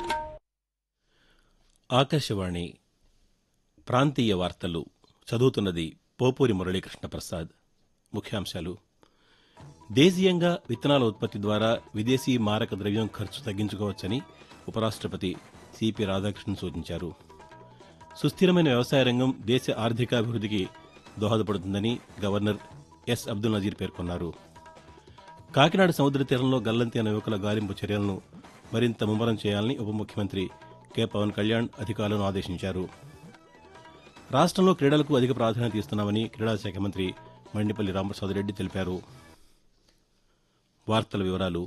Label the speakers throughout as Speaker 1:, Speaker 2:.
Speaker 1: ఆకాశవాణి ప్రాంతీయ వార్తలు చదువుతున్నది పోపూరి మురళీకృష్ణ ప్రసాద్ ముఖ్యాంశాలు దేశీయంగా విత్తనాల ఉత్పత్తి ద్వారా విదేశీ మారక ద్రవ్యం ఖర్చు తగ్గించుకోవచ్చని ఉపరాష్టపతి సిపి రాధాకృష్ణన్ సూచించారు సుస్థిరమైన వ్యవసాయ రంగం దేశ ఆర్థికాభివృద్ధికి దోహదపడుతుందని గవర్నర్ ఎస్ అబ్దుల్ నజీర్ పేర్కొన్నారు కాకినాడ సముద్ర తీరంలో గల్లంతి అనే యువకుల గాలింపు చర్యలను మరింత ముమ్మరం చేయాలని ఉప ముఖ్యమంత్రి కె పవన్ కళ్యాణ్ అధికారులను ఆదేశించారు రాష్ట్రంలో క్రీడలకు అధిక ప్రాధాన్యత ఇస్తున్నామని క్రీడా శాఖ మంత్రి మండిపల్లి రామప్రసాద్ రెడ్డి తెలిపారు వార్తల వివరాలు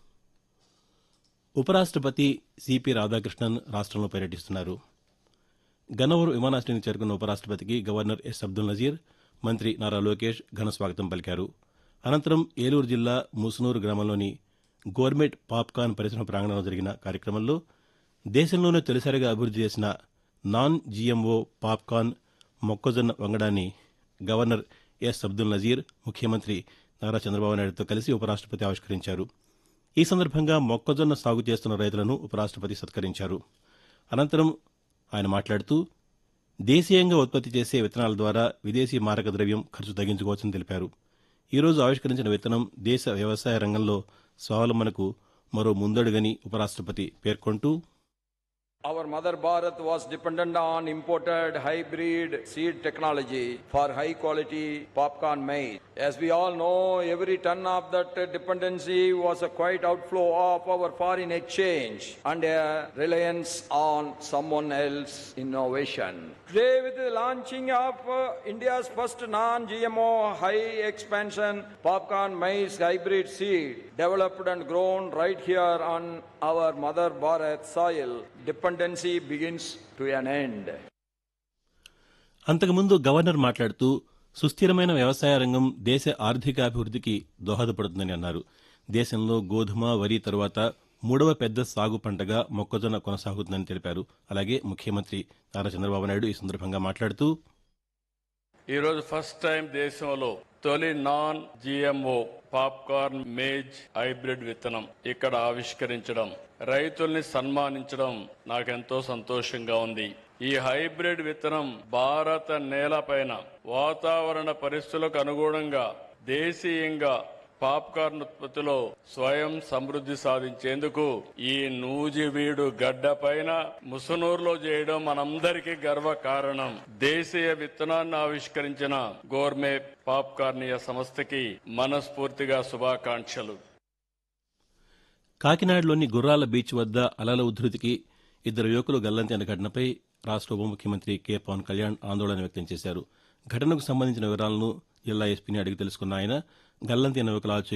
Speaker 1: ఉపరాష్టపతి సిపి రాధాకృష్ణన్ రాష్ట్రంలో పర్యటిస్తున్నారు గన్నవరం విమానాశ్రయానికి చేరుకున్న ఉపరాష్టపతికి గవర్నర్ ఎస్ అబ్దుల్ నజీర్ మంత్రి నారా లోకేష్ ఘన స్వాగతం పలికారు అనంతరం ఏలూరు జిల్లా ముసునూరు గ్రామంలోని గోర్మెట్ పాప్కార్న్ పరిశ్రమ ప్రాంగణంలో జరిగిన కార్యక్రమంలో దేశంలోనే తొలిసారిగా అభివృద్ది చేసిన నాన్ జీఎంఓ పాప్కార్న్ మొక్కజొన్న వంగడాన్ని గవర్నర్ ఎస్ అబ్దుల్ నజీర్ ముఖ్యమంత్రి నారా చంద్రబాబు నాయుడుతో కలిసి ఉపరాష్టపతి ఆవిష్కరించారు ఈ సందర్భంగా మొక్కజొన్న సాగు చేస్తున్న రైతులను ఉపరాష్టపతి సత్కరించారు అనంతరం ఆయన మాట్లాడుతూ దేశీయంగా ఉత్పత్తి చేసే విత్తనాల ద్వారా విదేశీ మారక ద్రవ్యం ఖర్చు తగ్గించుకోవచ్చని తెలిపారు ఈ రోజు ఆవిష్కరించిన విత్తనం దేశ వ్యవసాయ రంగంలో స్వావలంబనకు మరో ముందడుగని ఉపరాష్టపతి పేర్కొంటూ
Speaker 2: Our mother Bharat was dependent on imported hybrid seed technology for high quality popcorn maize. As we all know, every ton of that dependency was a quite outflow of our foreign exchange and a reliance on someone else's innovation. Today, with the launching of uh, India's first non-GMO high expansion popcorn maize hybrid seed, developed and grown right here on our mother Bharat soil, dependency begins to an end.
Speaker 1: అంతకుముందు governor మాట్లాడుతూ సుస్థిరమైన వ్యవసాయ రంగం దేశ ఆర్థికాభివృద్ధికి దోహదపడుతుందని అన్నారు దేశంలో గోధుమ వరి తరువాత మూడవ పెద్ద సాగు పంటగా మొక్కజొన్న కొనసాగుతుందని తెలిపారు అలాగే ముఖ్యమంత్రి నారా చంద్రబాబు నాయుడు ఈ సందర్భంగా మాట్లాడుతూ
Speaker 3: ఈ రోజు ఫస్ట్ టైం దేశంలో తొలి non GMO popcorn maize hybrid విత్తనం ఇక్కడ ఆవిష్కరించడం రైతుల్ని సన్మానించడం నాకెంతో సంతోషంగా ఉంది ఈ హైబ్రిడ్ విత్తనం భారత నేలపైన వాతావరణ పరిస్థితులకు అనుగుణంగా దేశీయంగా పాప్కార్న్ ఉత్పత్తిలో స్వయం సమృద్ధి సాధించేందుకు ఈ నూజివీడు గడ్డ పైన ముసునూరులో చేయడం మనందరికీ గర్వ కారణం దేశీయ విత్తనాన్ని ఆవిష్కరించిన గోర్మే పాప్కార్నియ సంస్థకి మనస్ఫూర్తిగా శుభాకాంక్షలు
Speaker 1: కాకినాడలోని గుర్రాల బీచ్ వద్ద అలల ఉధృతికి ఇద్దరు యువకులు గల్లంతి అనే ఘటనపై రాష్ట్ర ఉప ముఖ్యమంత్రి కె పవన్ కళ్యాణ్ ఆందోళన వ్యక్తం చేశారు ఘటనకు సంబంధించిన వివరాలను జిల్లా ఎస్పీని అడిగి తెలుసుకున్న ఆయన గల్లంతి అనే యువకుల